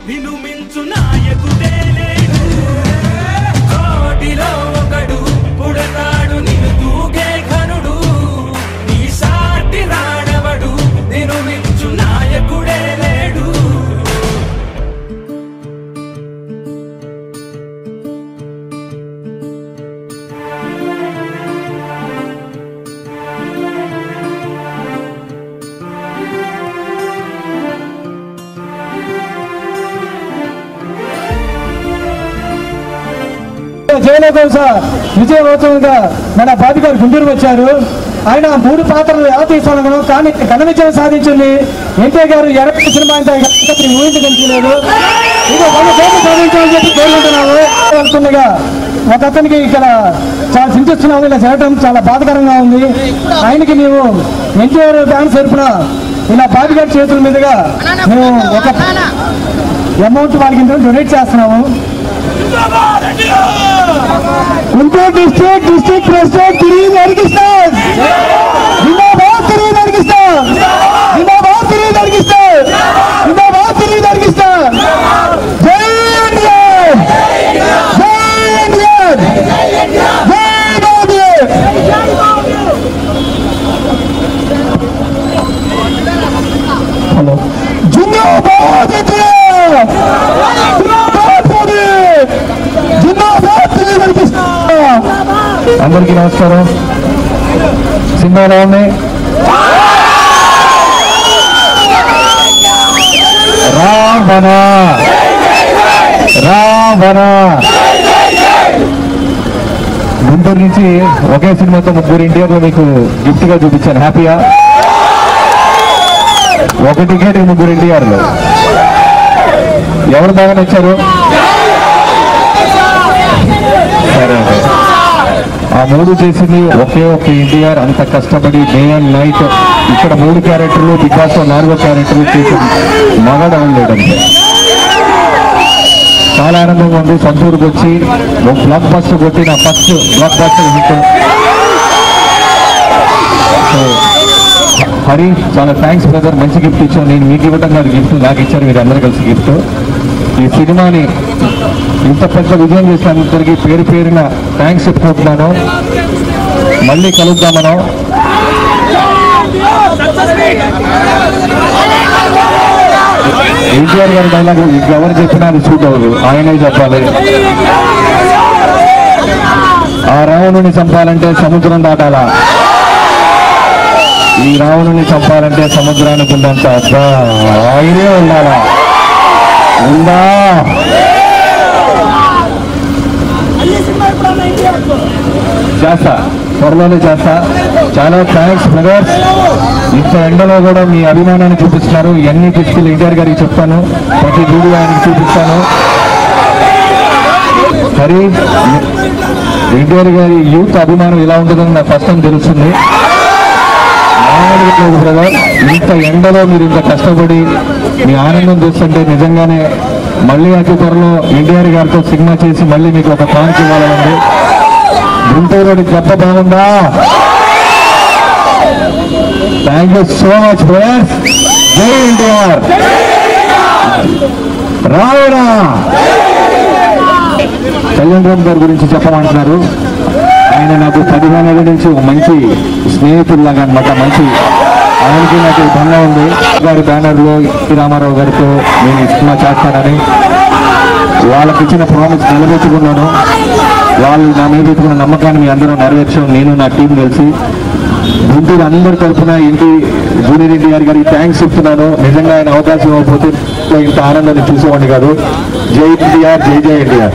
నిన్ను మించు నాయకుడే లేడు కోటిలో ఒకడు పుడతాడు నిన్ను తూగే ఘనుడు నీ సాటి రాడవడు నిన్ను మించు నాయకుడే లేడు జయలకోస విజయవంతంగా మన బాధికారు గుంటూరు వచ్చారు ఆయన మూడు పాత్రలు ఎలా తీసుకోగలను కానీ ఘన విజయం సాధించింది ఎన్టీఆర్ గారు ఎరపై సినిమా అంటే ఊహించగలిగలేదు ఇక మన పేరు సాధించాలని చెప్పి కోరుకుంటున్నాము వెళ్తుండగా ఒక అతనికి ఇక్కడ చాలా చింతిస్తున్నాము ఇలా చేయడం చాలా బాధకరంగా ఉంది ఆయనకి మేము ఎన్టీఆర్ డాన్స్ తరపున ఇలా బాధికారి చేతుల మీదుగా మేము ఒక అమౌంట్ వాళ్ళకి డొనేట్ చేస్తున్నాము గుంటూరు డిస్ట్రిక్ట్ డిస్ట్రిక్ట్ ప్రెసిడెంట్ తిరిగి నరికిస్తాం జిందాబాద్ తిరిగి నరికిస్తాం జిందాబాద్ తిరిగి నరికిస్తాం జిందాబాద్ తిరిగి నరికిస్తాం జై ఎన్టీఆర్ జై ఎన్టీఆర్ జై మోదీ హలో జిందాబాద్ ఎన్టీఆర్ జిందాబాద్ మోదీ జిందాబాద్ తిరిగి నరికిస్తాం అందరికీ నమస్కారం సినిమా ఎలా ఉంది రావణ రావణ గుంటూరు నుంచి ఒకే సినిమాతో ముగ్గురు ఇండియాలో మీకు గిఫ్ట్ గా చూపించాను హ్యాపీయా ఒక టికెట్ ముగ్గురు ఎన్టీఆర్లు ఎవరు బాగా నచ్చారు సరే అండి. ఆ మూడు చేసింది ఒకే ఒక ఎన్టీఆర్ అంత కష్టపడి డే అండ్ నైట్ ఇక్కడ మూడు క్యారెక్టర్లు బిగ్ బాస్ లో నాలుగో క్యారెక్టర్లు చేసి మగడం లేదండి చాలా ఆనందంగా ఉంది సొంతూరుకు వచ్చి ఒక బ్లాక్ బస్టర్ కొట్టి నా first blockbuster hit so Hari చాలా థ్యాంక్స్ బ్రదర్ మంచి గిఫ్ట్ ఇచ్చాను నేను మీకు ఇవ్వటం కాదు గిఫ్ట్ నాకు ఇచ్చారు మీరు అందరూ కలిసి గిఫ్ట్ ఈ సినిమాని ఇంత పెద్ద విజయం చేసిన అందరికీ పేరు పేరున థ్యాంక్స్ చెప్పుకుంటున్నాను మళ్ళీ కలుద్దామను ఎన్టీఆర్ గారి డైలాగ్ ఎవరు చెప్పినా అది సూట్ అవ్వదు ఆయనే చెప్పాలి ఆ రావణుని చంపాలంటే సముద్రం దాటాలా ఈ రావణుని చంపాలంటే సముద్రానికి ఉన్నంత అబ్బా, ఆయనే ఉండాలా ఉందా చేస్తా త్వరలోనే చేస్తా చాలా థ్యాంక్స్ బ్రదర్స్ ఇంత ఎండలో కూడా మీ అభిమానాన్ని చూపిస్తున్నారు ఇవన్నీ తీసుకెళ్ళి ఎన్టీఆర్ గారికి చెప్తాను ప్రతి వీడియో ఆయనకి చూపిస్తాను సరే ఎన్టీఆర్ గారి యూత్ అభిమానం ఎలా ఉంటుందని నాకు ఫస్ట్ టైం తెలుస్తుంది మామూలుగా లేదు బ్రదర్ ఇంత ఎండలో మీరు ఇంత కష్టపడి మీ ఆనందం చూస్తుంటే నిజంగానే మళ్ళీ అతి త్వరలో ఎన్టీఆర్ గారితో సినిమా చేసి మళ్ళీ మీకు ఒక ఛాన్స్ ఇవ్వాలండి గుంటూరు దెబ్బ బాగుందా thank you so much brothers జై ఎన్టీఆర్ రావడా కళ్యాణ్ రామ్ గారి గురించి చెప్పమంటున్నారు ఆయన నాకు పదిహేను ఏళ్ళ నుంచి ఒక మంచి స్నేహితుల్లాగా అనమాట మంచి ఆయనకి నాకు బంధం ఉంది గారి బ్యానర్లో ఎన్టీ రామారావు గారితో నేను ఈ సినిమా చేస్తానని వాళ్ళకి ఇచ్చిన ప్రామిస్ నిలబెట్టుకున్నాను వాళ్ళు నా మీద పెట్టుకున్న నమ్మకాన్ని మీ అందరూ నెరవేర్చాం నేను నా టీం కలిసి గుంటూరు అందరి తరఫున ఇంటి జూనియర్ ఎన్టీఆర్ గారికి థ్యాంక్స్ చెప్తున్నాను నిజంగా ఆయన అవకాశం ఇవ్వకపోతే ఇంత ఆనందాన్ని చూసేవాడిని కాదు జై ఎన్టీఆర్ జై జై ఎన్టీఆర్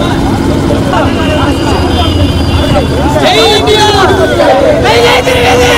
జై ఇండియా జై జై జై